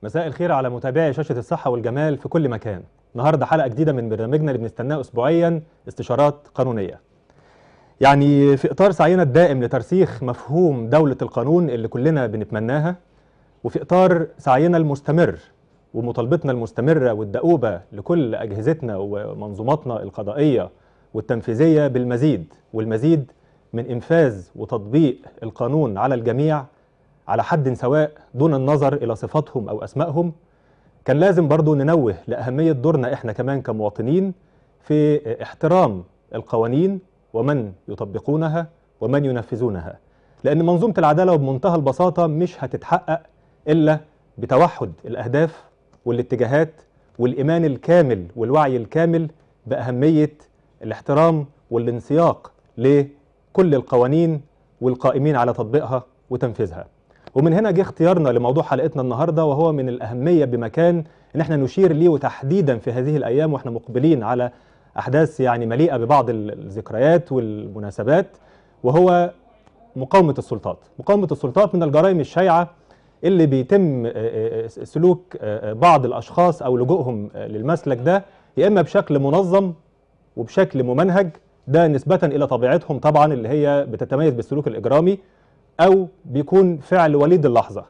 مساء الخير على متابعي شاشة الصحة والجمال في كل مكان النهاردة حلقة جديدة من برنامجنا اللي بنستناه أسبوعيا استشارات قانونية يعني في إطار سعينا الدائم لترسيخ مفهوم دولة القانون اللي كلنا بنتمناها وفي إطار سعينا المستمر ومطالبتنا المستمرة والدؤوبة لكل أجهزتنا ومنظوماتنا القضائية والتنفيذية بالمزيد والمزيد من إنفاذ وتطبيق القانون على الجميع على حد سواء دون النظر إلى صفاتهم أو أسمائهم كان لازم برضو ننوه لأهمية دورنا إحنا كمان كمواطنين في احترام القوانين ومن يطبقونها ومن ينفذونها لأن منظومة العدالة وبمنتهى البساطة مش هتتحقق إلا بتوحد الأهداف والاتجاهات والإيمان الكامل والوعي الكامل بأهمية الاحترام والانسياق لكل القوانين والقائمين على تطبيقها وتنفيذها ومن هنا جه اختيارنا لموضوع حلقتنا النهارده وهو من الاهميه بمكان ان احنا نشير ليه وتحديدا في هذه الايام واحنا مقبلين على احداث يعني مليئه ببعض الذكريات والمناسبات وهو مقاومه السلطات، مقاومه السلطات من الجرائم الشائعه اللي بيتم سلوك بعض الاشخاص او لجوءهم للمسلك ده يا اما بشكل منظم وبشكل ممنهج ده نسبه الى طبيعتهم طبعا اللي هي بتتميز بالسلوك الاجرامي أو بيكون فعل وليد اللحظة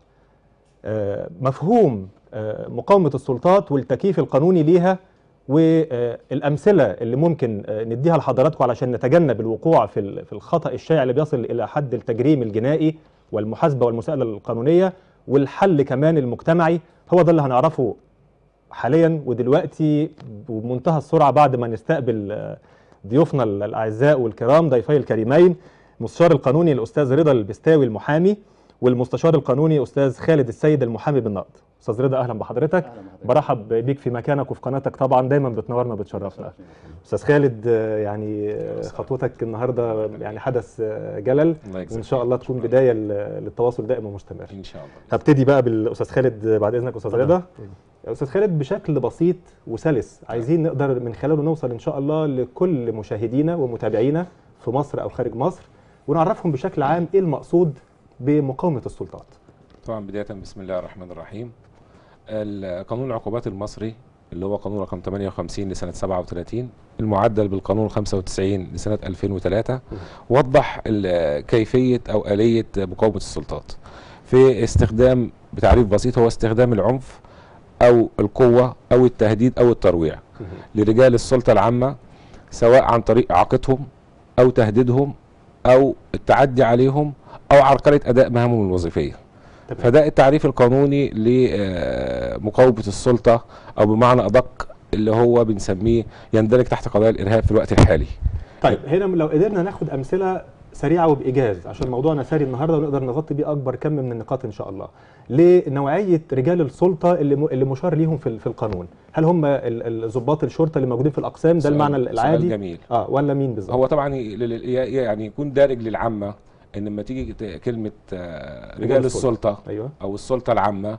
مفهوم مقاومة السلطات والتكييف القانوني ليها والأمثلة اللي ممكن نديها لحضراتكم علشان نتجنب الوقوع في في الخطأ الشائع اللي بيصل إلى حد التجريم الجنائي والمحاسبة والمساءلة القانونية والحل كمان المجتمعي هو ده اللي هنعرفه حاليا ودلوقتي وبمنتهى السرعة بعد ما نستقبل ضيوفنا الأعزاء والكرام ضيفي الكريمين المستشار القانوني الاستاذ رضا البستاوي المحامي والمستشار القانوني استاذ خالد السيد المحامي بالنقد استاذ رضا اهلا بحضرتك برحب بيك في مكانك وفي قناتك طبعا دايما بتنورنا وبتشرفنا استاذ خالد يعني خطوتك النهارده يعني حدث جلل وان شاء الله تكون بدايه للتواصل دائم ومستمر ان شاء الله هبتدي بقى بالاستاذ خالد بعد اذنك استاذ رضا استاذ خالد بشكل بسيط وسلس عايزين نقدر من خلاله نوصل ان شاء الله لكل مشاهدينا ومتابعينا في مصر او خارج مصر ونعرفهم بشكل عام ايه المقصود بمقاومه السلطات. طبعا بدايه بسم الله الرحمن الرحيم. قانون العقوبات المصري اللي هو قانون رقم 58 لسنه 37 المعدل بالقانون 95 لسنه 2003 وضح كيفيه او اليه مقاومه السلطات في استخدام بتعريف بسيط هو استخدام العنف او القوه او التهديد او الترويع لرجال السلطه العامه سواء عن طريق اعاقتهم او تهديدهم او التعدي عليهم او عرقله اداء مهامهم الوظيفيه تمام. فده التعريف القانوني لمقاومه السلطه او بمعنى ادق اللي هو بنسميه يندرج تحت قضايا الارهاب في الوقت الحالي طيب هنا لو قدرنا ناخد امثله سريعه وبايجاز عشان موضوعنا ساري النهارده ونقدر نغطي بيه اكبر كم من النقاط ان شاء الله لنوعيه رجال السلطه اللي اللي مشار ليهم في في القانون هل هم ضباط الشرطه اللي موجودين في الاقسام ده المعنى العادي جميل اه ولا مين بالظبط هو طبعا يعني يكون دارج للعامه ان لما تيجي كلمه رجال السلطه أيوة. او السلطه العامه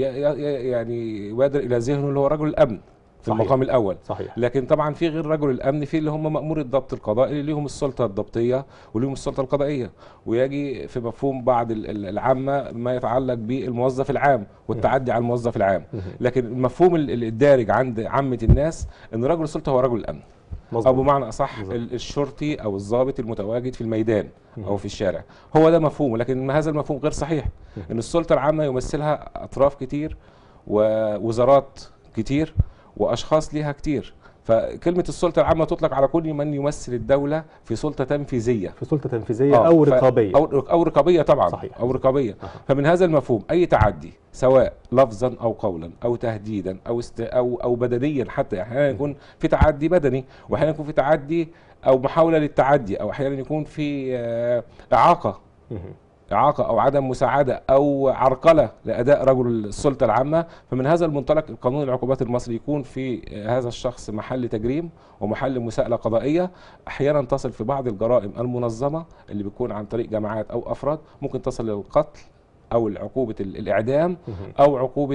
يعني يبادر الى ذهنه اللي هو رجل الامن في صحيح. المقام الاول صحيح. لكن طبعا في غير رجل الامن في اللي هم مامور الضبط القضائي اللي ليهم السلطه الضبطيه وليهم السلطه القضائيه ويجي في مفهوم بعض العامه ما يتعلق بالموظف العام والتعدي على الموظف العام لكن المفهوم الدارج عند عامه الناس ان رجل السلطه هو رجل الامن مزبوط. او بمعنى اصح الشرطي او الضابط المتواجد في الميدان او في الشارع هو ده مفهوم لكن هذا المفهوم غير صحيح ان السلطه العامه يمثلها اطراف كتير ووزارات كتير واشخاص ليها كتير فكلمه السلطه العامه تطلق على كل من يمثل الدوله في سلطه تنفيذيه في سلطه تنفيذيه آه او رقابيه او او رقابيه طبعا صحيح. او رقابيه آه. فمن هذا المفهوم اي تعدي سواء لفظا او قولا او تهديدا او است او او بدنيا حتى احيانا يكون في تعدي بدني واحيانا يكون في تعدي او محاوله للتعدي او احيانا يكون في اعاقه إعاقة أو عدم مساعدة أو عرقلة لأداء رجل السلطة العامة فمن هذا المنطلق القانون العقوبات المصري يكون في هذا الشخص محل تجريم ومحل مساءلة قضائية أحيانا تصل في بعض الجرائم المنظمة اللي بتكون عن طريق جماعات أو أفراد ممكن تصل للقتل او عقوبه الاعدام او عقوبه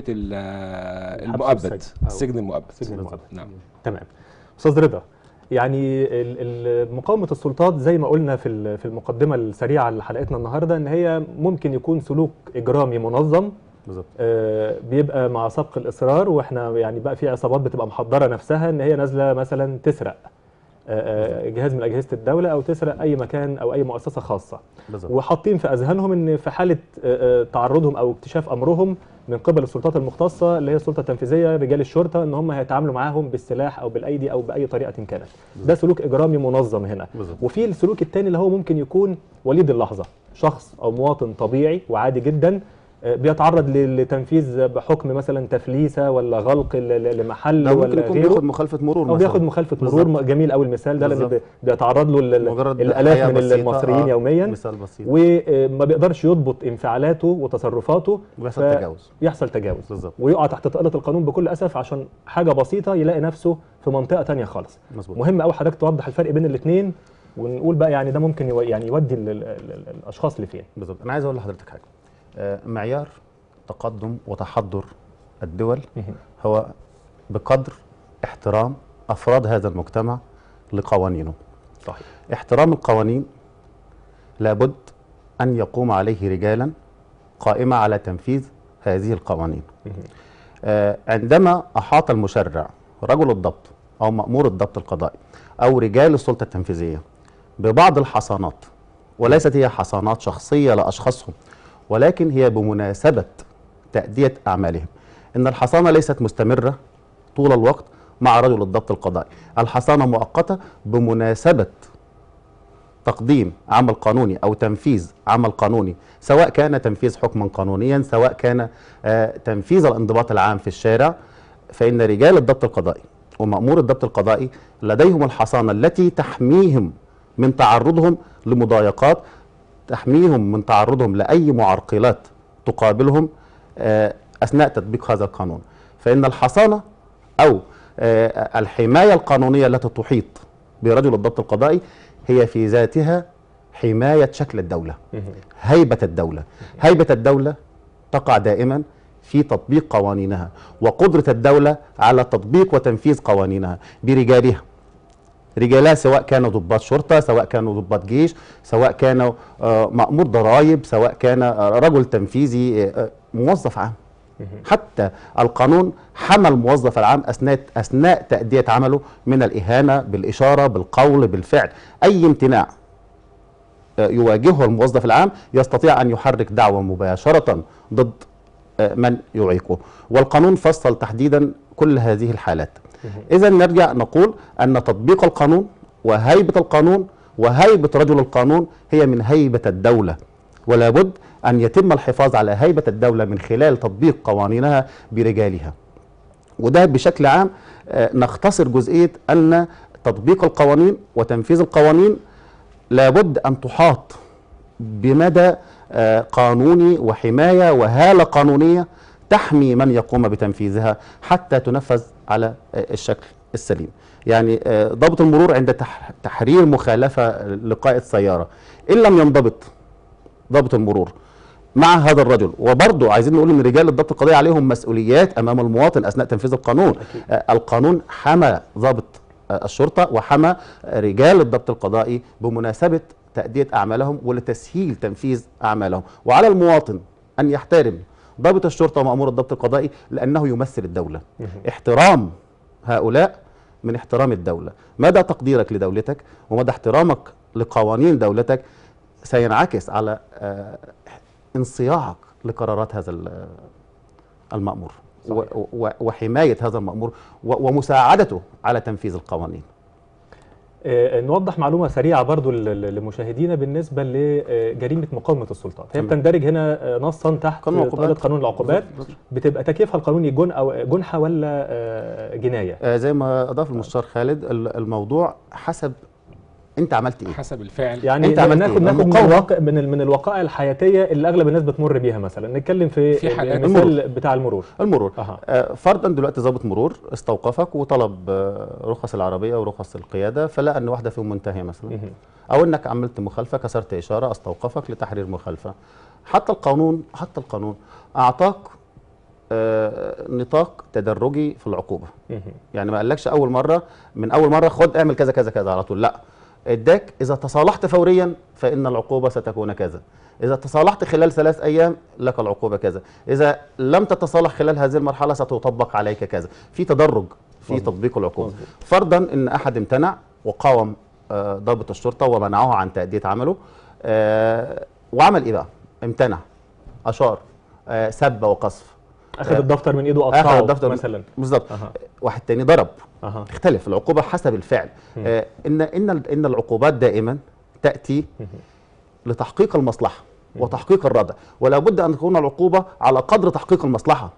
المؤبد السجن المؤبد السجن المؤبد نعم تمام استاذ رضا يعني ال- ال- مقاومه السلطات زي ما قلنا في ال- في المقدمه السريعه لحلقتنا النهارده ان هي ممكن يكون سلوك اجرامي منظم بالظبط آه، بيبقى مع سبق الاصرار واحنا يعني بقى في عصابات بتبقى محضره نفسها ان هي نازله مثلا تسرق آه، آه، جهاز من اجهزه الدوله او تسرق اي مكان او اي مؤسسه خاصه بالظبط وحاطين في اذهانهم ان في حاله آه، آه، تعرضهم او اكتشاف امرهم من قبل السلطات المختصه اللي هي السلطه التنفيذيه رجال الشرطه ان هم هيتعاملوا معاهم بالسلاح او بالايدي او باي طريقه كانت ده سلوك اجرامي منظم هنا بالظبط وفي السلوك الثاني اللي هو ممكن يكون وليد اللحظه شخص او مواطن طبيعي وعادي جدا آه، بيتعرض ل- لتنفيذ بحكم مثلا تفليسه ولا غلق ل- ل- لمحل ده ممكن ولا يكون غيره بياخد مخالفه مرور او مثلا بياخد مخالفه مرور بالظبط. م- جميل قوي المثال ده لان بالظبط. بي- بيتعرض له ال- ال- مجرد الالاف حياة من بسيطة، المصريين آه، يوميا مثال بسيط وما بيقدرش يضبط انفعالاته وتصرفاته ويحصل ف- تجاوز يحصل تجاوز بالظبط ويقع تحت طائله القانون بكل اسف عشان حاجه بسيطه يلاقي نفسه في منطقه تانية خالص مظبوط مهم قوي حضرتك توضح الفرق بين الاثنين ونقول بقى يعني ده ممكن يو- يعني يودي ال- ال- ال- الاشخاص لفين بالظبط انا عايز اقول لحضرتك حاجه آه، معيار تقدم وتحضر الدول هو بقدر احترام افراد هذا المجتمع لقوانينه صحيح احترام القوانين لابد ان يقوم عليه رجالا قائمه على تنفيذ هذه القوانين آه، عندما احاط المشرع رجل الضبط او مامور الضبط القضائي او رجال السلطه التنفيذيه ببعض الحصانات وليست هي حصانات شخصيه لاشخاصهم ولكن هي بمناسبه تاديه اعمالهم ان الحصانه ليست مستمره طول الوقت مع رجل الضبط القضائي الحصانه مؤقته بمناسبه تقديم عمل قانوني او تنفيذ عمل قانوني سواء كان تنفيذ حكما قانونيا سواء كان آه، تنفيذ الانضباط العام في الشارع فان رجال الضبط القضائي ومأمور الضبط القضائي لديهم الحصانه التي تحميهم من تعرضهم لمضايقات تحميهم من تعرضهم لاي معرقلات تقابلهم آه، اثناء تطبيق هذا القانون فان الحصانه او آه، الحمايه القانونيه التي تحيط برجل الضبط القضائي هي في ذاتها حمايه شكل الدوله هيبه الدوله هيبه الدوله تقع دائما في تطبيق قوانينها وقدره الدوله على تطبيق وتنفيذ قوانينها برجالها رجالها سواء كانوا ضباط شرطه سواء كانوا ضباط جيش سواء كانوا آه، مأمور ضرائب سواء كان آه، رجل تنفيذي آه، آه، موظف عام حتى القانون حمى الموظف العام اثناء اثناء تاديه عمله من الاهانه بالاشاره بالقول بالفعل اي امتناع آه، يواجهه الموظف العام يستطيع ان يحرك دعوه مباشره ضد آه، من يعيقه والقانون فصل تحديدا كل هذه الحالات اذا نرجع نقول ان تطبيق القانون وهيبه القانون وهيبه رجل القانون هي من هيبه الدوله ولا بد ان يتم الحفاظ على هيبه الدوله من خلال تطبيق قوانينها برجالها وده بشكل عام آه، نختصر جزئيه ان تطبيق القوانين وتنفيذ القوانين لابد ان تحاط بمدى آه، قانوني وحمايه وهاله قانونيه تحمي من يقوم بتنفيذها حتى تنفذ على آه، الشكل السليم. يعني آه، ضابط المرور عند تح- تحرير مخالفه لقائد سياره ان لم ينضبط ضابط المرور مع هذا الرجل وبرضه عايزين نقول ان رجال الضبط القضائي عليهم مسؤوليات امام المواطن اثناء تنفيذ القانون آه، القانون حمى ضابط آه، الشرطه وحمى آه، رجال الضبط القضائي بمناسبه تاديه اعمالهم ولتسهيل تنفيذ اعمالهم وعلى المواطن ان يحترم ضابط الشرطه ومامور الضبط القضائي لانه يمثل الدوله احترام هؤلاء من احترام الدوله مدى تقديرك لدولتك ومدى احترامك لقوانين دولتك سينعكس على آه، انصياعك لقرارات هذا ال- المأمور و- و- وحماية هذا المأمور و- ومساعدته على تنفيذ القوانين آه، نوضح معلومه سريعه برضو ل- ل- لمشاهدينا بالنسبه لجريمه مقاومه السلطات هي تمام. بتندرج هنا آه، نصا تحت قانون العقوبات. طائله قانون العقوبات بالظبط. بتبقى تكييفها القانوني جن او جنحه ولا آه، جنايه آه، زي ما أضاف المستشار خالد ال- الموضوع حسب أنت عملت إيه حسب الفعل يعني أنت عملت ناخد إيه؟ ناخد من المقاومة. الواقع من ال- من الوقائع الحياتيه اللي اغلب الناس بتمر بيها مثلا نتكلم في, في حالات المثال بتاع المرور المرور اها آه، فرضا دلوقتي ضابط مرور استوقفك وطلب آه، رخص العربية ورخص القيادة فلقى أن واحدة فيهم منتهية مثلا مهم. او انك عملت مخالفه كسرت اشاره استوقفك لتحرير مخالفه حتى القانون حتى القانون اعطاك آه نطاق تدرجي في العقوبه مهم. يعني ما قالكش اول مره من اول مره خد اعمل كذا كذا كذا على طول لا اداك اذا تصالحت فوريا فان العقوبه ستكون كذا اذا تصالحت خلال ثلاث ايام لك العقوبه كذا اذا لم تتصالح خلال هذه المرحله ستطبق عليك كذا في تدرج في مظبوط. تطبيق العقوبه مظبوط. فرضا ان احد امتنع وقاوم آه، ضابط الشرطه ومنعه عن تاديه عمله آه، وعمل ايه بقى امتنع اشار آه، سب وقذف اخذ آه، الدفتر من ايده اخذ وقطعه الدفتر مثلا بالظبط اها واحد تاني ضرب اها تختلف العقوبه حسب الفعل مم. آه ان ان ان العقوبات دائما تاتي مم. لتحقيق المصلحه وتحقيق الردع ولا بد ان تكون العقوبه على قدر تحقيق المصلحه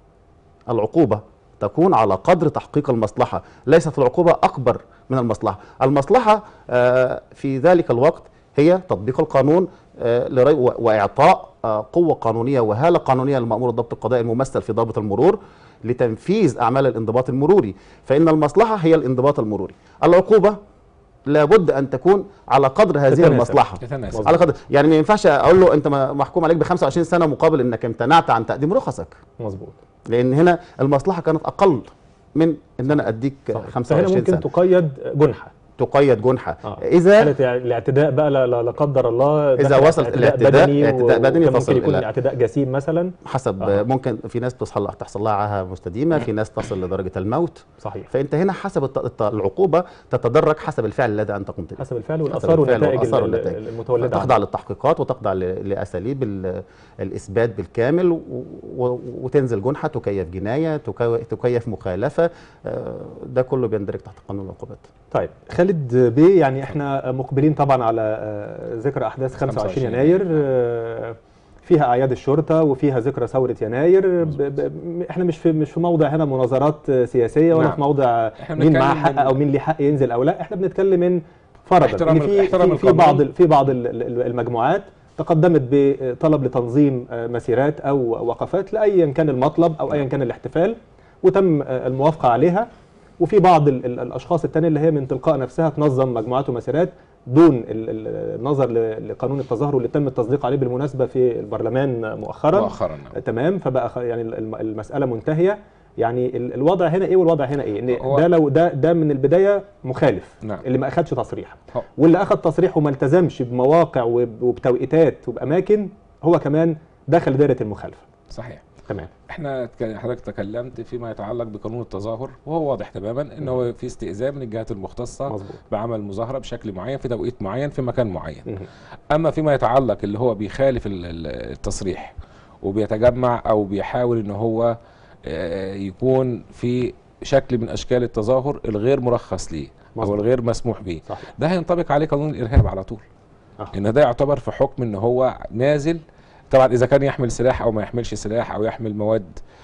العقوبه تكون على قدر تحقيق المصلحه ليست العقوبه اكبر من المصلحه المصلحه آه في ذلك الوقت هي تطبيق القانون آه لري- و- واعطاء آه قوه قانونيه وهاله قانونيه لمامور الضبط القضائي الممثل في ضابط المرور لتنفيذ اعمال الانضباط المروري فان المصلحه هي الانضباط المروري العقوبه لابد ان تكون على قدر هذه تتناسب. المصلحه يتناسب على قدر يعني ما ينفعش اقول له انت م- محكوم عليك ب 25 سنه مقابل انك امتنعت عن تقديم رخصك مظبوط لان هنا المصلحه كانت اقل من ان انا اديك صحيح. فهنا 25 ممكن سنه تقيد جنحه تقيد جنحه آه. اذا حالة الاعتداء بقى لا, لا, لا قدر الله إذا دخل وصلت اعتداء الاعتداء- بدني اعتداء بدني وكان تصل ممكن يكون إلى- اعتداء جسيم مثلا حسب آه. ممكن في ناس تصل تحصل لها عاهه مستديمه في ناس تصل لدرجه الموت صحيح فانت هنا حسب الت- الت- العقوبه تتدرج حسب الفعل الذي انت قمت به حسب الفعل حسب والاثار الفعل والنتائج والآثار ال- والنتائج. المتولده تخضع عنه. للتحقيقات وتخضع ل- لاساليب ال- الاثبات بالكامل و- و- وتنزل جنحه تكيف جنايه تكو- تكيف مخالفه آه، ده كله بيندرج تحت قانون العقوبات طيب خالد بيه يعني احنا مقبلين طبعا على آه، ذكرى احداث 25 25 يناير آه، فيها اعياد الشرطه وفيها ذكرى ثوره يناير ب ب احنا مش في مش في موضع هنا مناظرات آه، سياسيه ولا نعم. في موضع احنا مين معاه بنتكلم حق من- او مين ليه حق ينزل او لا احنا بنتكلم من فرضا احترام ان في احترام في, في القانون. بعض ال- في بعض ال- ال- المجموعات تقدمت بطلب لتنظيم آه، مسيرات او وقفات لايا كان المطلب او ايا كان الاحتفال وتم آه، الموافقه عليها وفي بعض ال ال الاشخاص التانية اللي هي من تلقاء نفسها تنظم مجموعات ومسيرات دون ال- ال- النظر ل- لقانون التظاهر واللي تم التصديق عليه بالمناسبه في البرلمان مؤخرا مؤخرا نعم. تمام فبقى خ- يعني الم- المساله منتهيه يعني ال- الوضع هنا ايه والوضع هنا ايه ان هو- ده لو ده ده من البدايه مخالف نعم. اللي ما اخدش تصريح هو- واللي اخد تصريح وما التزمش بمواقع وب- وبتوقيتات وباماكن هو كمان دخل دائره المخالفه صحيح تمام احنا تك- حضرتك تكلمت فيما يتعلق بقانون التظاهر وهو واضح تماما ان هو في استئذان من الجهات المختصه مظبوط بعمل مظاهره بشكل معين في توقيت معين في مكان معين مهم. اما فيما يتعلق اللي هو بيخالف ال- ال- التصريح وبيتجمع او بيحاول ان هو آه، يكون في شكل من اشكال التظاهر الغير مرخص ليه او مظبوط. الغير مسموح به صحيح ده هينطبق عليه قانون الارهاب على طول آه. ان ده يعتبر في حكم ان هو نازل طبعا اذا كان يحمل سلاح او ما يحملش سلاح او يحمل مواد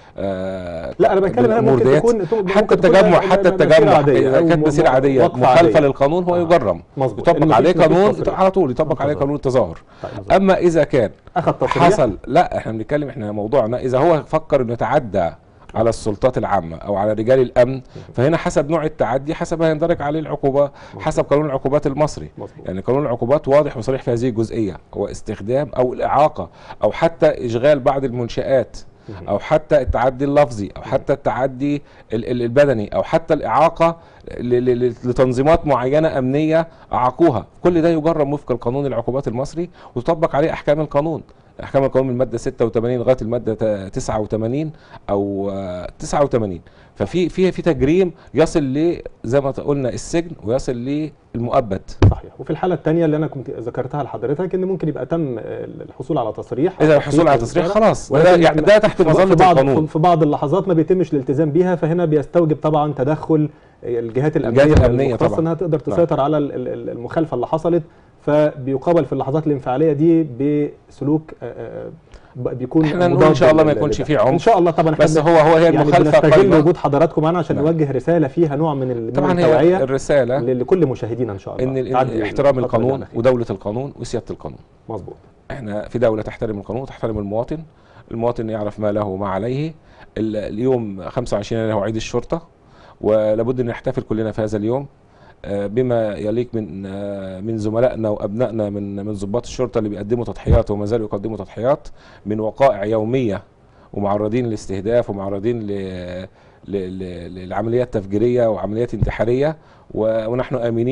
آه لا انا بتكلم هنا ممكن مرديات. تكون ممكن حتى تكون التجمع م- م- حتى مسيرة التجمع عادية اذا أو كانت م- مسيره عاديه وقفة مخالفه عادية. للقانون هو آه. يجرم مظبوط يطبق إن عليه مفيش- مفيش قانون تصريح. على طول يطبق عليه مظبوط. قانون التظاهر طيب مظبوط. اما اذا كان اخذ تصريح حصل لا احنا بنتكلم احنا موضوعنا اذا هو فكر انه يتعدى على السلطات العامة أو على رجال الأمن فهنا حسب نوع التعدي حسب ما يندرج عليه العقوبة حسب قانون العقوبات المصري مظبوط يعني قانون العقوبات واضح وصريح في هذه الجزئية هو استخدام أو الإعاقة أو حتى إشغال بعض المنشآت أو حتى التعدي اللفظي أو حتى التعدي ال- ال- البدني أو حتى الإعاقة ل- ل- ل- لتنظيمات معينة أمنية أعاقوها كل ده يجرم وفق القانون العقوبات المصري وتطبق عليه أحكام القانون احكام القانون من الماده 86 لغايه الماده تا- 89 او آه، 89 ففي في في تجريم يصل ل زي ما قلنا السجن ويصل للمؤبد صحيح وفي الحاله الثانيه اللي انا كنت ذكرتها لحضرتك ان ممكن يبقى تم الحصول على تصريح أو اذا تحقيق الحصول على أو تصريح إشارة، خلاص ده, ولكن يعني ده تحت في مظله بعض القانون في بعض اللحظات ما بيتمش الالتزام بيها فهنا بيستوجب طبعا تدخل الجهات الامنيه الجهات الأمنية المختصة طبعاً. انها تقدر تسيطر على ال- ال- المخالفه اللي حصلت فبيقابل في اللحظات الانفعاليه دي بسلوك آه، آه، ب- بيكون احنا نقول مضاد ان شاء الله ما لل- يكونش لده. فيه عنف ان شاء الله طبعا احنا بس بن- هو هو هي يعني المخالفه بنستغل قائمة. وجود حضراتكم معانا عشان نعم. نوجه رساله فيها نوع من ال- من طبعا هي التوعيه الرساله ل- لكل مشاهدينا ان شاء الله ان ال- تعدي احترام الفترة القانون الأخيرة. ودوله القانون وسياده القانون مظبوط احنا في دوله تحترم القانون وتحترم المواطن المواطن يعرف ما له وما عليه ال- اليوم 25 يناير هو عيد الشرطه ولابد ان نحتفل كلنا في هذا اليوم آه، بما يليق من آه، من زملائنا وابنائنا من من ضباط الشرطه اللي بيقدموا تضحيات وما زالوا يقدموا تضحيات من وقائع يوميه ومعرضين لاستهداف ومعرضين ل ل- ل- لعمليات تفجيريه وعمليات انتحاريه و- ونحن امنين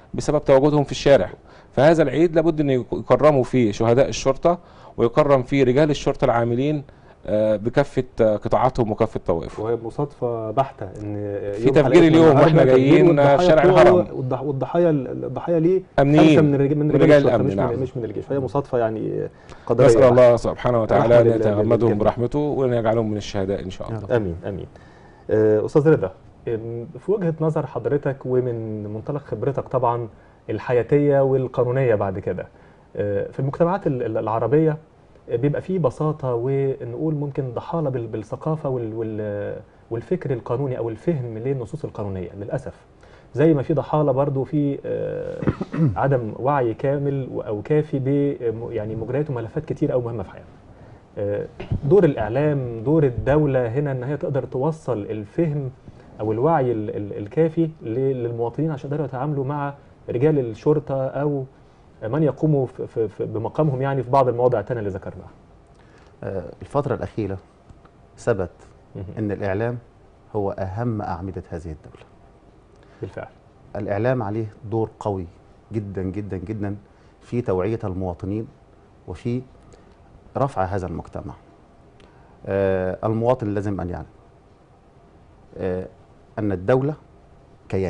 بسبب تواجدهم في الشارع فهذا العيد لابد ان يكرموا فيه شهداء الشرطه ويكرم فيه رجال الشرطه العاملين آه، بكافه آه، قطاعاتهم وكافه طوائفهم وهي مصادفه بحته ان في يوم تفجير حلقتنا اليوم النهاردة واحنا تفجير جايين والضحايا في شارع بتوعه الهرم. والضح- والضحايا الضحايا ليه امنيين خمسه من رجال من من رجال رجال الشرطه الأمن، مش نعم. من مش من الجيش فهي مصادفه يعني قدريه نسال بحتة. الله سبحانه وتعالى رحمة ان لله- يتغمدهم للجميع. برحمته وان يجعلهم من الشهداء ان شاء الله امين امين آه، استاذ رضا آم، في وجهه نظر حضرتك ومن منطلق خبرتك طبعا الحياتيه والقانونيه بعد كده آه، في المجتمعات ال- ال- العربيه آه، بيبقى فيه بساطه ونقول ممكن ضحاله بال- بالثقافه وال- وال- والفكر القانوني او الفهم للنصوص القانونيه للاسف زي ما في ضحاله برضو في آه، عدم وعي كامل و- او كافي ب يعني مجريات وملفات كتير او مهمه في حياتنا آه، دور الاعلام دور الدوله هنا ان هي تقدر توصل الفهم او الوعي ال- ال- الكافي ل- للمواطنين عشان يقدروا يتعاملوا مع رجال الشرطه او من يقوموا في- في- في- بمقامهم يعني في بعض المواضع الثانيه اللي ذكرناها آه، الفترة الأخيرة ثبت مهم. أن الإعلام هو أهم أعمدة هذه الدولة بالفعل الإعلام عليه دور قوي جدا جدا جدا في توعية المواطنين وفي رفع هذا المجتمع آه، المواطن لازم أن يعلم آه، أن الدولة كيان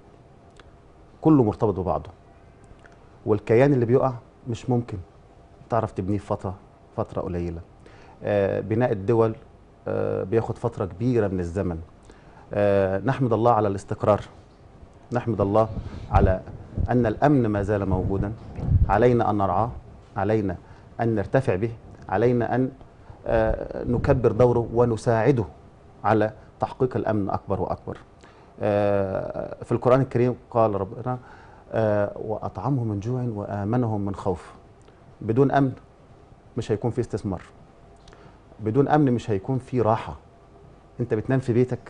كله مرتبط ببعضه والكيان اللي بيقع مش ممكن تعرف تبنيه في فترة فترة قليلة آه، بناء الدول آه، بياخد فترة كبيرة من الزمن آه، نحمد الله على الاستقرار نحمد الله على أن الأمن ما زال موجودا علينا أن نرعاه علينا أن نرتفع به علينا أن آه، نكبر دوره ونساعده على تحقيق الأمن أكبر وأكبر آه، في القرآن الكريم قال ربنا آه، وأطعمهم من جوع وآمنهم من خوف بدون أمن مش هيكون في استثمار بدون أمن مش هيكون في راحة أنت بتنام في بيتك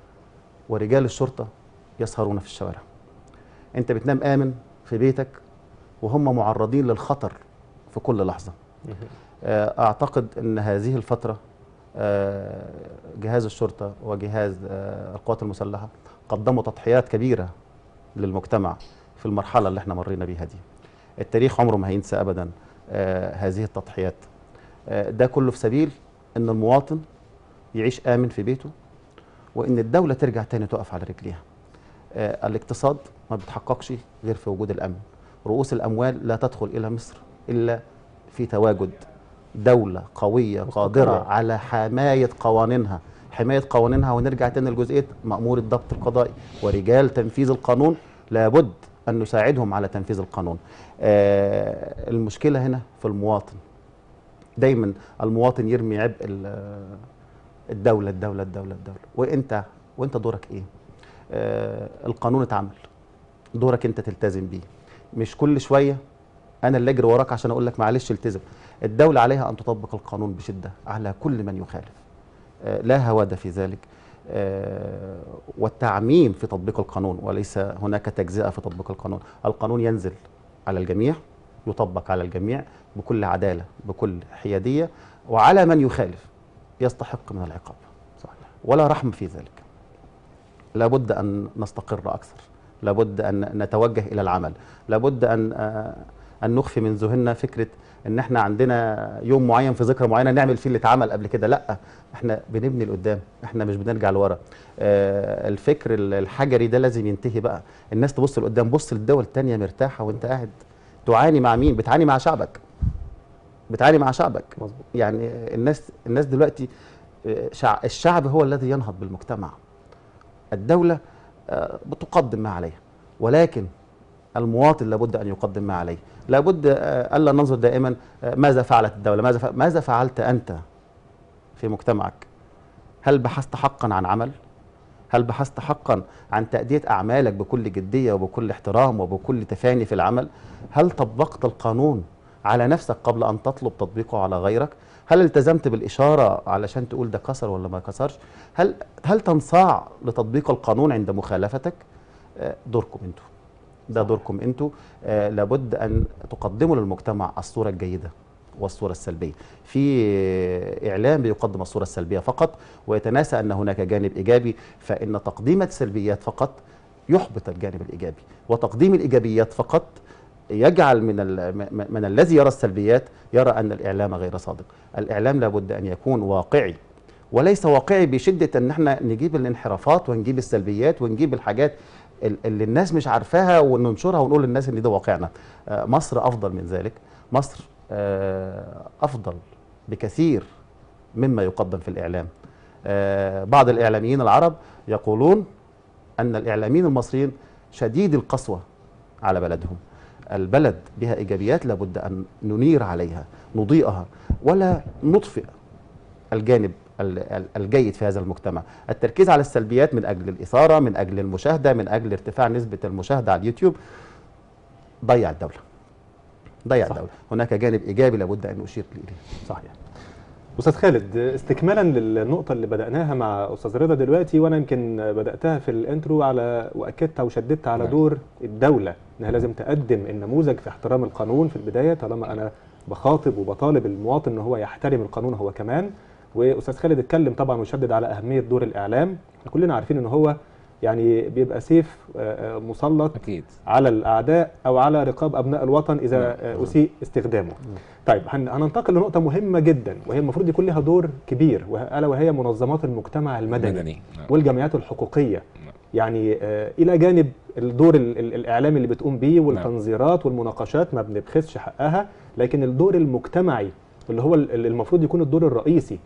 ورجال الشرطة يسهرون في الشوارع انت بتنام امن في بيتك وهم معرضين للخطر في كل لحظه آه، اعتقد ان هذه الفتره آه، جهاز الشرطه وجهاز آه، القوات المسلحه قدموا تضحيات كبيره للمجتمع في المرحله اللي احنا مرينا بيها دي التاريخ عمره ما هينسى ابدا آه، هذه التضحيات آه، ده كله في سبيل ان المواطن يعيش امن في بيته وان الدوله ترجع تاني تقف على رجليها آه، الاقتصاد ما بيتحققش غير في وجود الامن رؤوس الاموال لا تدخل الى مصر الا في تواجد دوله قويه قادره مستقرة. على حمايه قوانينها حمايه قوانينها ونرجع تاني لجزئيه مامور الضبط القضائي ورجال تنفيذ القانون لابد ان نساعدهم على تنفيذ القانون آه، المشكله هنا في المواطن دايما المواطن يرمي عبء ال- الدوله الدوله الدوله الدوله وانت وانت دورك ايه آه، القانون اتعمل دورك انت تلتزم بيه مش كل شويه انا اللي اجري وراك عشان اقول لك معلش التزم الدوله عليها ان تطبق القانون بشده على كل من يخالف آه، لا هواد في ذلك آه، والتعميم في تطبيق القانون وليس هناك تجزئه في تطبيق القانون القانون ينزل على الجميع يطبق على الجميع بكل عداله بكل حياديه وعلى من يخالف يستحق من العقاب صحيح ولا رحم في ذلك لابد أن نستقر أكثر لابد أن نتوجه إلى العمل لابد أن آه، أن نخفي من ذهننا فكرة أن احنا عندنا يوم معين في ذكرى معينة نعمل فيه اللي اتعمل قبل كده لا احنا بنبني لقدام احنا مش بنرجع لورا آه، الفكر الحجري ده لازم ينتهي بقى الناس تبص لقدام بص للدول التانية مرتاحة وانت قاعد تعاني مع مين بتعاني مع شعبك بتعاني مع شعبك مظبوط يعني الناس الناس دلوقتي آه، شع- الشعب هو الذي ينهض بالمجتمع الدولة آه، بتقدم ما عليها ولكن المواطن لابد أن يقدم ما عليه لابد آه، ألا ننظر دائما آه، ماذا فعلت الدولة ماذا ف- ماذا فعلت أنت في مجتمعك هل بحثت حقا عن عمل هل بحثت حقا عن تأدية أعمالك بكل جدية وبكل احترام وبكل تفاني في العمل هل طبقت القانون على نفسك قبل أن تطلب تطبيقه على غيرك هل التزمت بالإشارة علشان تقول ده كسر ولا ما كسرش هل هل تنصاع لتطبيق القانون عند مخالفتك آه، دوركم انتوا ده دوركم انتوا آه، لابد ان تقدموا للمجتمع الصوره الجيده والصوره السلبيه في آه، اعلام بيقدم الصوره السلبيه فقط ويتناسى ان هناك جانب ايجابي فان تقديم السلبيات فقط يحبط الجانب الايجابي وتقديم الايجابيات فقط يجعل من ال- م- م- من الذي يرى السلبيات يرى ان الاعلام غير صادق الاعلام لابد ان يكون واقعي وليس واقعي بشده ان احنا نجيب الانحرافات ونجيب السلبيات ونجيب الحاجات ال- اللي الناس مش عارفاها وننشرها ونقول للناس ان ده واقعنا آه، مصر افضل من ذلك مصر آه، افضل بكثير مما يقدم في الاعلام آه، بعض الاعلاميين العرب يقولون ان الاعلاميين المصريين شديد القسوه على بلدهم البلد بها ايجابيات لابد ان ننير عليها نضيئها ولا نطفئ الجانب ال- ال- الجيد في هذا المجتمع التركيز على السلبيات من اجل الاثاره من اجل المشاهده من اجل ارتفاع نسبه المشاهده على اليوتيوب ضيع الدوله ضيع صح. الدوله هناك جانب ايجابي لابد ان نشير اليه صحيح استاذ خالد استكمالا للنقطه اللي بداناها مع استاذ رضا دلوقتي وانا يمكن بداتها في الانترو على واكدت وشددت على نعم. دور الدوله انها لازم تقدم النموذج في احترام القانون في البدايه طالما انا بخاطب وبطالب المواطن ان هو يحترم القانون هو كمان واستاذ خالد اتكلم طبعا وشدد على اهميه دور الاعلام احنا كلنا عارفين ان هو يعني بيبقى سيف آه، آه، مسلط اكيد على الاعداء او على رقاب ابناء الوطن اذا نعم. آه، اسيء استخدامه. طيب هن- هننتقل لنقطه مهمه جدا وهي المفروض يكون لها دور كبير وه- الا وهي منظمات المجتمع المدني مدني نعم. والجمعيات الحقوقيه. نعم. يعني آه، الى جانب الدور ال- ال- الاعلامي اللي بتقوم بيه والتنظيرات والمناقشات ما بنبخسش حقها لكن الدور المجتمعي اللي هو ال- المفروض يكون الدور الرئيسي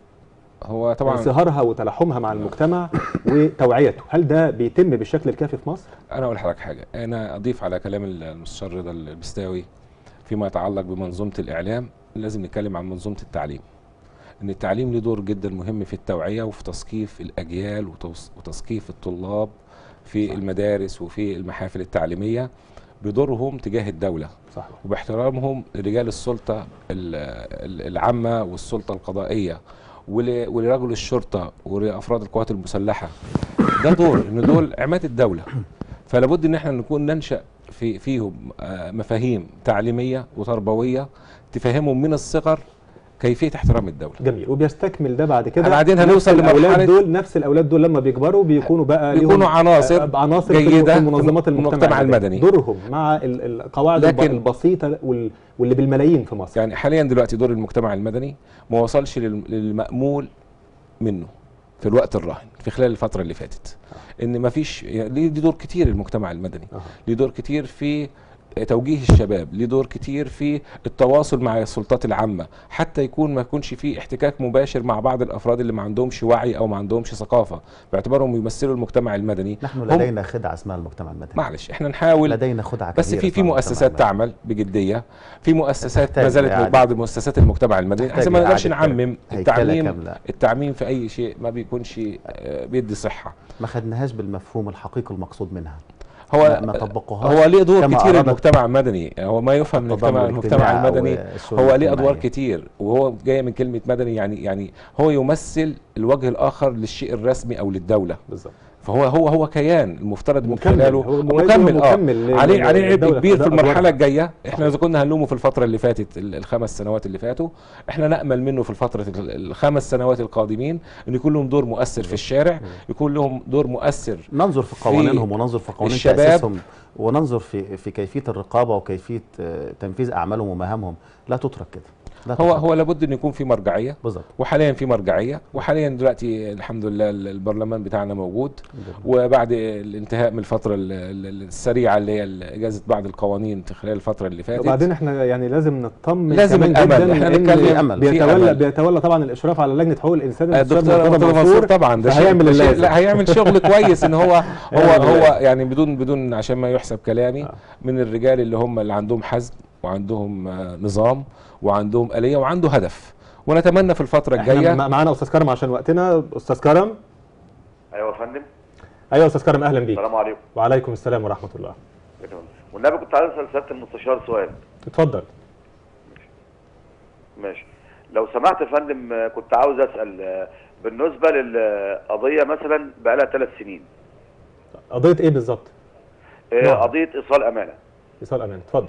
هو طبعا انصهارها وتلاحمها مع المجتمع وتوعيته هل ده بيتم بالشكل الكافي في مصر انا اقول لحضرتك حاجه انا اضيف على كلام المستشار رضا البستاوي فيما يتعلق بمنظومه الاعلام لازم نتكلم عن منظومه التعليم ان التعليم له دور جدا مهم في التوعيه وفي تثقيف الاجيال وتوس- وتثقيف الطلاب في المدارس وفي المحافل التعليميه بدورهم تجاه الدوله صحيح وباحترامهم لرجال السلطة ال- ال- العامة والسلطة القضائية ول- ولرجل الشرطة ولأفراد القوات المسلحة ده دور إن دول عماد الدولة فلا بد إن احنا نكون ننشأ في فيهم آه، مفاهيم تعليمية وتربوية تفهمهم من الصغر كيفية احترام الدولة جميل وبيستكمل ده بعد كده بعدين نفس هنوصل الاولاد لمرحلة- دول نفس الاولاد دول لما بيكبروا بيكونوا بقى ليهم بيكونوا عناصر آه، عناصر في جيدة في منظمات في المجتمع, المجتمع المدني. دورهم مع ال- القواعد لكن- لكن البسيطه وال- واللي بالملايين في مصر يعني حاليا دلوقتي دور المجتمع المدني ما وصلش لل- للمأمول منه في الوقت الراهن في خلال الفترة اللي فاتت ان ما فيش يعني ليه ليه دور كتير المجتمع المدني أها. ليه دور كتير في توجيه الشباب ليه دور كتير في التواصل مع السلطات العامة حتى يكون ما يكونش في احتكاك مباشر مع بعض الافراد اللي ما عندهمش وعي او ما عندهمش ثقافة باعتبارهم يمثلوا المجتمع المدني نحن هم- لدينا خدعه اسمها المجتمع المدني معلش احنا نحاول لدينا خدعه بس كبيرة في في اسمها المجتمع مؤسسات المدني. تعمل بجديه في مؤسسات تحتاج ما زالت لإعادة. بعض مؤسسات المجتمع المدني تحتاج احنا ما نقدرش لإعادة نعمم هيكلة التعميم كاملة. التعميم في اي شيء ما بيكونش آه، بيدي صحه ما خدناهاش بالمفهوم الحقيقي المقصود منها هو ما- ما طبقوهاش هو ليه دور كما كتير أرادت المجتمع المدني هو ما يفهم من التضامن المجتمع المجتمع الاجتماعي أو المدني الشؤون هو ليه ادوار الاجتماعية. كتير وهو جاي من كلمه مدني يعني يعني هو يمثل الوجه الاخر للشيء الرسمي او للدوله بالظبط فهو هو هو كيان المفترض من مكمل. خلاله هو مكمل اه مكمل لل- عليه عليه عبء للدولة كبير في أداء المرحله أدوارها. الجايه احنا صحيح. اذا كنا هنلومه في الفتره اللي فاتت ال- الخمس سنوات اللي فاتوا احنا نامل منه في الفتره ال- الخمس سنوات القادمين ان يكون لهم دور مؤثر في الشارع يكون لهم دور مؤثر ننظر في في قوانينهم وننظر في قوانين الشباب. تأسيسهم وننظر في في كيفية الرقابة وكيفية آه، تنفيذ أعمالهم ومهامهم لا تترك كده لا هو تترك. هو لابد ان يكون في مرجعيه بالظبط وحاليا في مرجعيه وحاليا دلوقتي الحمد لله ال- البرلمان بتاعنا موجود وبعد الانتهاء من الفتره ال- ال- السريعه اللي هي ال- اجازه بعض القوانين في خلال الفتره اللي فاتت وبعدين احنا يعني لازم نطمن لازم كمان الأمل. جدا إحنا لأن نتكلم أمل. في بيتولى أمل. بيتولى طبعا الاشراف على لجنه حقوق الانسان الدكتور الأستاذ مرتضى منصور طبعا ده شيء هيعمل ده شيء- اللازم لا هيعمل شغل كويس ان هو هو هيعمل هو اللازم. يعني بدون بدون عشان ما يحسب كلامي آه. من الرجال اللي هم اللي عندهم حزم وعندهم آه، نظام وعندهم آلية وعنده هدف ونتمنى في الفترة احنا الجاية مع- معانا استاذ كرم عشان وقتنا استاذ كرم ايوه يا فندم ايوه استاذ كرم اهلا بيك السلام عليكم وعليكم السلام ورحمه الله يا فندم. والنبي كنت عايز اسال سياده المستشار سؤال اتفضل ماشي لو سمحت يا فندم آه، كنت عاوز اسال آه، بالنسبه للقضيه مثلا بقى لها ثلاث سنين قضيه ايه بالظبط آه، نعم. قضيه ايصال امانه ايصال امان اتفضل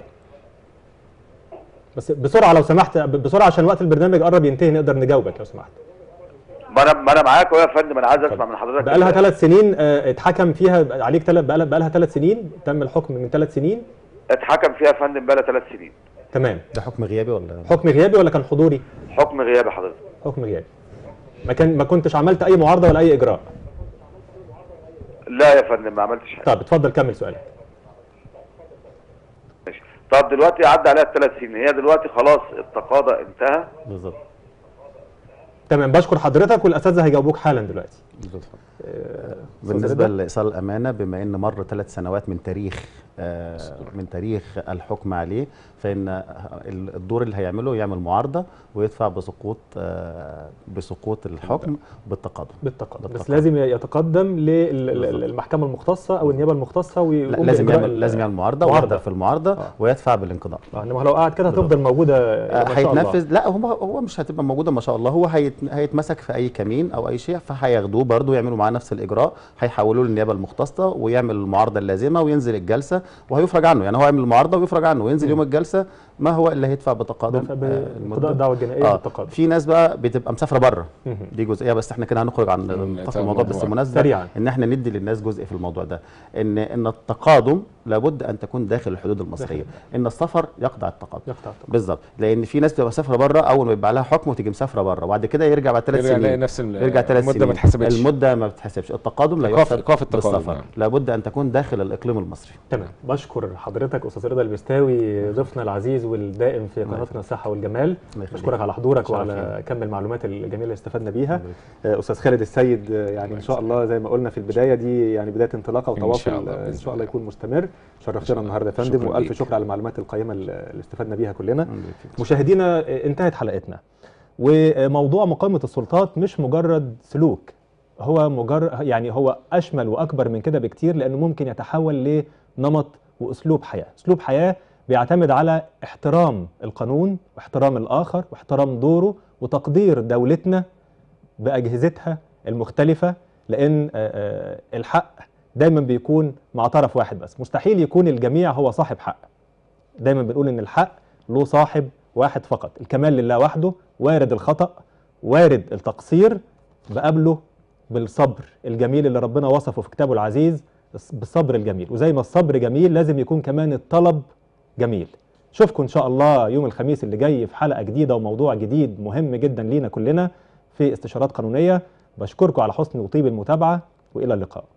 بس بسرعه لو سمحت ب- بسرعه عشان وقت البرنامج قرب ينتهي نقدر نجاوبك لو سمحت ما انا ما انا معاك أهو يا فندم انا عايز اسمع من حضرتك بقالها ال- ثلاث سنين آه، اتحكم فيها عليك ثلاث بقالها بقالها ثلاث سنين تم الحكم من ثلاث سنين اتحكم فيها يا فندم بقى ثلاث سنين تمام ده حكم غيابي ولا حكم غيابي ولا كان حضوري حكم غيابي حضرتك حكم غيابي ما كان ما كنتش عملت اي معارضه ولا اي اجراء لا يا فندم ما عملتش حاجه طب اتفضل كمل سؤالك ماشي طب دلوقتي عدى عليها الثلاث سنين هي دلوقتي خلاص التقاضى انتهى بالظبط تمام بشكر حضرتك والاساتذه هيجاوبوك حالا دلوقتي بالظبط أستاذ بالنسبه رضا؟ لايصال الامانه بما ان مر ثلاث سنوات من تاريخ آه، من تاريخ الحكم عليه فان ال- الدور اللي هيعمله يعمل معارضه ويدفع بسقوط آه، بسقوط الحكم بالتقاضي بالتقدم بس بالتقدم. لازم يتقدم بالظبط. للمحكمه المختصه او النيابه المختصه لا ويقوم لازم بإجراء يعمل ال- لازم يعمل معارضه معارضة. ويبدا في المعارضه آه. ويدفع بالانقضاء آه، انما لو قعد كده هتفضل موجوده آه، ما شاء الله. هيتنفذ لا هو هو مش هتبقى موجوده ما شاء الله هو هيت هيتمسك في اي كمين او اي شيء فهياخدوه برضه يعملوا معاه نفس الاجراء هيحولوه للنيابه المختصه ويعمل المعارضه اللازمه وينزل الجلسه وهيفرج عنه يعني هو يعمل المعارضه ويفرج عنه وينزل يوم الجلسه ما هو اللي هيدفع بتقادم بف- آه، بقضاء المدة. الدعوه الجنائيه آه بالتقادم في ناس بقى بتبقى مسافره بره مهم. دي جزئيه بس احنا كده هنخرج عن مم، نطاق طبعاً الموضوع بس موضوع. مناسبه سريعاً. ان احنا ندي للناس جزء في الموضوع ده ان ان التقادم لابد ان تكون داخل الحدود المصريه ان السفر يقطع التقادم يقطع التقادم بالظبط لان في ناس بتبقى مسافره بره اول ما يبقى لها حكم وتيجي مسافره بره وبعد كده يرجع بعد ثلاث يرجع يلاقي سنين نفس ال- يرجع ثلاث سنين المده ما اتحسبتش المده ما بتتحسبش التقادم لا إيقاف- يحسب إيقاف التقادم، بالسفر نعم. لابد ان تكون داخل الاقليم المصري تمام بشكر حضرتك استاذ رضا البستاوي ضيفنا العزيز والدائم في قناتنا الصحه والجمال الله يخليك. بشكرك على حضورك شرف وعلى لي. كم المعلومات الجميله اللي استفدنا بيها الله آه، استاذ خالد السيد آه، يعني ان شاء الله زي ما قلنا في البدايه دي يعني بدايه انطلاقه إن وتواصل شاء الله آه، ان بإذن شاء الله الله. يكون مستمر شرفتنا شاء النهارده يا الله. فندم شكراً والف ليك. شكر على المعلومات القيمه اللي استفدنا بيها كلنا الله يفيك. مشاهدينا آه، انتهت حلقتنا وموضوع مقاومه السلطات مش مجرد سلوك هو مجرد يعني هو اشمل واكبر من كده بكتير لانه ممكن يتحول لنمط واسلوب حياه اسلوب حياه بيعتمد على احترام القانون واحترام الاخر واحترام دوره وتقدير دولتنا باجهزتها المختلفه لان آه، آه، الحق دايما بيكون مع طرف واحد بس مستحيل يكون الجميع هو صاحب حق دايما بنقول ان الحق له صاحب واحد فقط الكمال لله وحده وارد الخطأ وارد التقصير بقابله بالصبر الجميل اللي ربنا وصفه في كتابه العزيز بالصبر الجميل وزي ما الصبر جميل لازم يكون كمان الطلب جميل اشوفكم ان شاء الله يوم الخميس اللي جاي في حلقة جديدة وموضوع جديد مهم جدا لينا كلنا في استشارات قانونية بشكركم على حسن وطيب المتابعة والى اللقاء